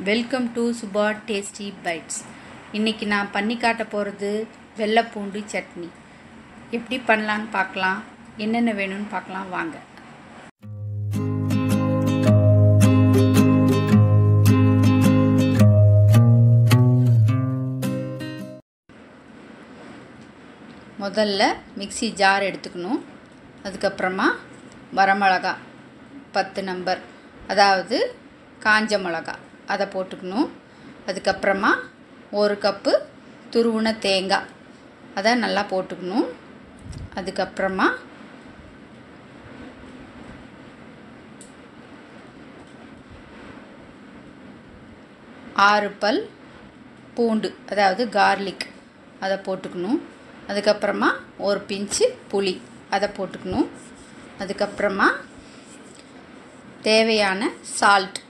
welcome to Subha tasty bites இன்றைக்கி நான் பண்ணி காட்ட போகிறது வெள்ளைப்பூண்டு சட்னி எப்படி பண்ணலான்னு பார்க்கலாம் என்னென்ன வேணும்னு பார்க்கலாம் வாங்க முதல்ல மிக்சி ஜார் எடுத்துக்கணும் அதுக்கப்புறமா வரமிளகா பத்து நம்பர் அதாவது காஞ்ச மிளகா அதை போட்டுக்கணும் அதுக்கப்புறமா ஒரு கப்பு துருவுன தேங்காய் அதை நல்லா போட்டுக்கணும் அதுக்கப்புறமா ஆறு பல் பூண்டு அதாவது கார்லிக் அதை போட்டுக்கணும் அதுக்கப்புறமா ஒரு பிஞ்சு புளி அதை போட்டுக்கணும் அதுக்கப்புறமா தேவையான சால்ட்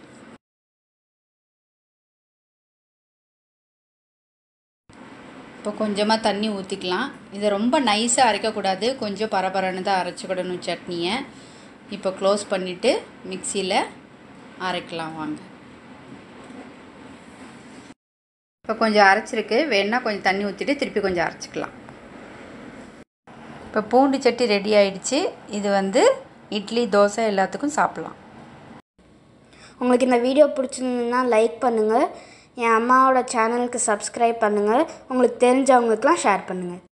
இப்போ கொஞ்சமாக தண்ணி ஊற்றிக்கலாம் இதை ரொம்ப நைஸாக அரைக்கக்கூடாது கொஞ்சம் பரபரன்னு தான் அரைச்சிக்கிடணும் சட்னியை இப்போ க்ளோஸ் பண்ணிவிட்டு மிக்சியில் அரைக்கலாம் வாங்க இப்போ கொஞ்சம் அரைச்சிருக்கு வேணால் கொஞ்சம் தண்ணி ஊற்றிட்டு திருப்பி கொஞ்சம் அரைச்சிக்கலாம் இப்போ பூண்டு சட்டி ரெடி ஆயிடுச்சு இது வந்து இட்லி தோசை எல்லாத்துக்கும் சாப்பிட்லாம் உங்களுக்கு இந்த வீடியோ பிடிச்சிருந்ததுன்னா லைக் பண்ணுங்கள் என் அம்மாவோட சேனலுக்கு சப்ஸ்கிரைப் பண்ணுங்கள் உங்களுக்கு தெரிஞ்சவங்களுக்கெலாம் ஷேர் பண்ணுங்கள்